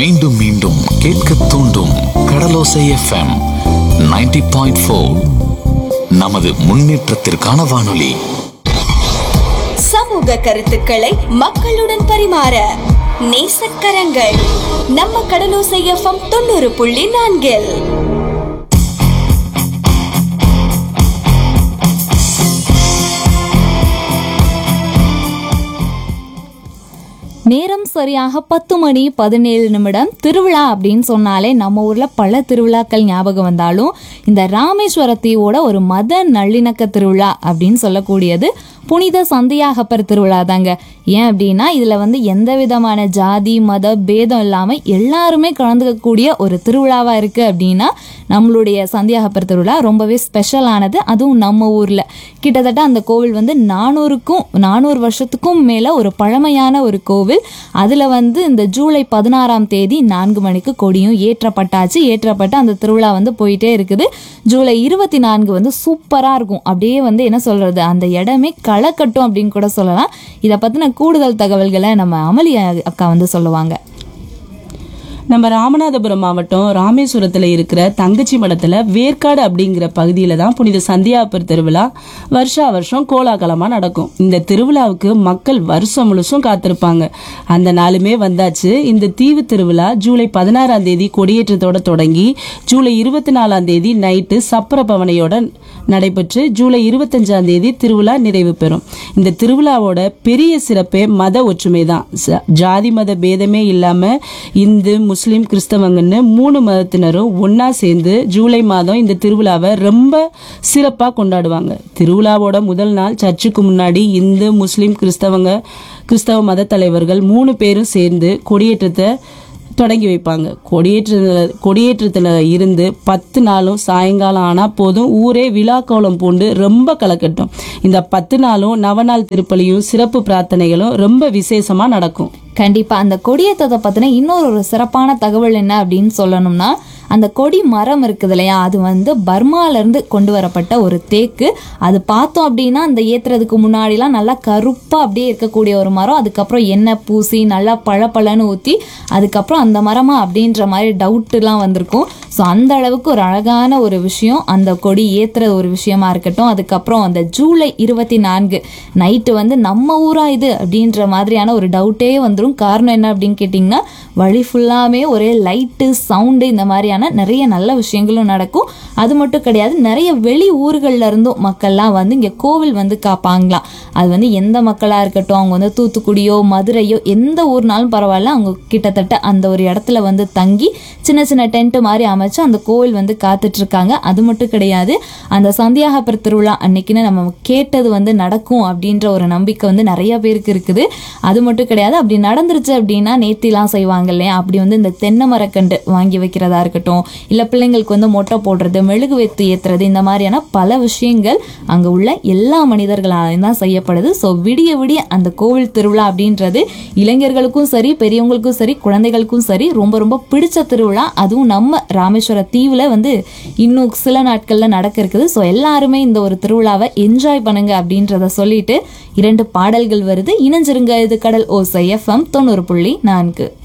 மீண்டும் மீண்டும் கேட்க தூண்டும் கடலோசை எஃப்எம் 90.4 பாயிண்ட் நமது முன்னேற்றத்திற்கான வானொலி சமூக கருத்துக்களை மக்களுடன் பரிமாற நேசக்கரங்கள் நம்ம கடலோசை எஃப்எம் தொண்ணூறு புள்ளி நான்கில் நேரம் சரியாக பத்து மணி பதினேழு நிமிடம் திருவிழா அப்படின்னு சொன்னாலே நம்ம ஊர்ல பல திருவிழாக்கள் ஞாபகம் வந்தாலும் இந்த ராமேஸ்வர தீவோட ஒரு மத நல்லிணக்க திருவிழா அப்படின்னு சொல்லக்கூடியது புனித சந்தியாகப்பர் திருவிழா தாங்க ஏன் அப்படின்னா இதுல வந்து எந்த விதமான ஜாதி மத பேதம் இல்லாம எல்லாருமே கலந்துக்கக்கூடிய ஒரு திருவிழாவா இருக்கு அப்படின்னா நம்மளுடைய சந்தியாகப்பர் திருவிழா ரொம்பவே ஸ்பெஷலானது அதுவும் நம்ம ஊர்ல கிட்டத்தட்ட அந்த கோவில் வந்து நானூறுக்கும் நானூறு வருஷத்துக்கும் மேல ஒரு பழமையான ஒரு கோவில் அதுல வந்து இந்த ஜூலை பதினாறாம் தேதி நான்கு மணிக்கு கொடியும் ஏற்றப்பட்டாச்சு ஏற்றப்பட்டு அந்த திருவிழா வந்து போயிட்டே இருக்குது ஜூலை இருபத்தி நான்கு வந்து சூப்பரா இருக்கும் அப்படியே வந்து என்ன சொல்றது அந்த இடமே களை கட்டும் அப்படின்னு கூட சொல்லலாம் இதை பத்தின கூடுதல் தகவல்களை நம்ம அமளி அக்கா வந்து சொல்லுவாங்க நம்ம ராமநாதபுரம் மாவட்டம் ராமேஸ்வரத்துல இருக்கிற தங்கச்சி மடத்துல வேர்க்காடு அப்படிங்கிற பகுதியில தான் புனித சந்தியாப்பர் திருவிழா வருஷா வருஷம் கோலாகலமா நடக்கும் இந்த திருவிழாவுக்கு மக்கள் வருஷம் முழுசும் காத்திருப்பாங்க அந்த நாளுமே வந்தாச்சு இந்த தீவு திருவிழா ஜூலை பதினாறாம் தேதி கொடியேற்றத்தோட தொடங்கி ஜூலை இருபத்தி நாலாம் தேதி நைட்டு சப்பர பவனையோட நடைபெற்று ஜூலை இருபத்தஞ்சாம் தேதி திருவிழா நிறைவு பெறும் இந்த திருவிழாவோட பெரிய சிறப்பே மத ஒற்றுமை தான் ச- ஜாதி மத பேதமே இல்லாம இந்து முஸ்லிம் கிறிஸ்தவங்கன்னு மூணு மதத்தினரும் ஒண்ணா சேர்ந்து ஜூலை மாதம் இந்த திருவிழாவை ரொம்ப சிறப்பா கொண்டாடுவாங்க திருவிழாவோட முதல் நாள் சர்ச்சுக்கு முன்னாடி இந்து முஸ்லிம் கிறிஸ்தவங்க கிறிஸ்தவ மத தலைவர்கள் மூணு பேரும் சேர்ந்து கொடியேற்றத்தை தொடங்கி வைப்பாங்க கொடியேற்றத்துல கொடியேற்றத்துல இருந்து பத்து நாளும் சாயங்காலம் ஆனா போதும் ஊரே விழா கோலம் பூண்டு ரொம்ப கலக்கட்டும் இந்த பத்து நாளும் நவநாள் திருப்பலியும் சிறப்பு பிரார்த்தனைகளும் ரொம்ப விசேஷமா நடக்கும் கண்டிப்பா அந்த கொடியேற்றத்தை பத்தின இன்னொரு ஒரு சிறப்பான தகவல் என்ன அப்படின்னு சொல்லணும்னா அந்த கொடி மரம் இருக்குது இல்லையா அது வந்து பர்மால இருந்து கொண்டு வரப்பட்ட ஒரு தேக்கு அது பார்த்தோம் அப்படின்னா அந்த ஏத்துறதுக்கு முன்னாடிலாம் நல்லா கருப்பா அப்படியே இருக்கக்கூடிய ஒரு மரம் அதுக்கப்புறம் எண்ணெய் பூசி நல்லா பழப்பழன்னு ஊத்தி அதுக்கப்புறம் அந்த மரமா அப்படின்ற மாதிரி டவுட்லாம் வந்திருக்கும் ஸோ அந்த அளவுக்கு ஒரு அழகான ஒரு விஷயம் அந்த கொடி ஏத்துற ஒரு விஷயமா இருக்கட்டும் அதுக்கப்புறம் அந்த ஜூலை இருபத்தி நான்கு நைட்டு வந்து நம்ம ஊரா இது அப்படின்ற மாதிரியான ஒரு டவுட்டே வந்துடும் காரணம் என்ன அப்படின்னு கேட்டிங்கன்னா வழி ஃபுல்லாமே ஒரே லைட்டு சவுண்டு இந்த மாதிரியான நிறைய நல்ல விஷயங்களும் நடக்கும் அது மட்டும் கிடையாது நிறைய வெளி ஊர்கள்ல இருந்தும் மக்கள்லாம் வந்து இங்கே கோவில் வந்து காப்பாங்களாம் அது வந்து எந்த மக்களாக இருக்கட்டும் அவங்க வந்து தூத்துக்குடியோ மதுரையோ எந்த ஊர்னாலும் பரவாயில்ல அவங்க கிட்டத்தட்ட அந்த ஒரு இடத்துல வந்து தங்கி சின்ன சின்ன டென்ட் மாதிரி அமைச்சு அந்த கோவில் வந்து காத்துட்டு இருக்காங்க அது மட்டும் கிடையாது அந்த சந்தியாகப்பர் திருவிழா அன்னைக்குன்னு நம்ம கேட்டது வந்து நடக்கும் அப்படின்ற ஒரு நம்பிக்கை வந்து நிறைய பேருக்கு இருக்குது அது மட்டும் கிடையாது அப்படி நடந்துருச்சு அப்படின்னா நேத்திலாம் செய்வாங்க இல்லையா அப்படி வந்து இந்த தென்னை மரக்கண்டு வாங்கி வைக்கிறதா இருக்கட்டும் இல்லை பிள்ளைங்களுக்கு வந்து மொட்டை போடுறது மெழுகு வைத்து ஏத்துறது இந்த மாதிரியான பல விஷயங்கள் அங்கே உள்ள எல்லா மனிதர்களாலையும் தான் செய்யப்படுது ஸோ விடிய விடிய அந்த கோவில் திருவிழா அப்படின்றது இளைஞர்களுக்கும் சரி பெரியவங்களுக்கும் சரி குழந்தைகளுக்கும் சரி ரொம்ப ரொம்ப பிடிச்ச திருவிழா அதுவும் நம்ம ராமேஸ்வர தீவுல வந்து இன்னும் சில நாட்கள்ல நடக்க இருக்குது ஸோ எல்லாருமே இந்த ஒரு திருவிழாவை என்ஜாய் பண்ணுங்க அப்படின்றத சொல்லிட்டு இரண்டு பாடல்கள் வருது இணைஞ்சிருங்க இது கடல் ஓசை எஃப்எம் தொண்ணூறு புள்ளி நான்கு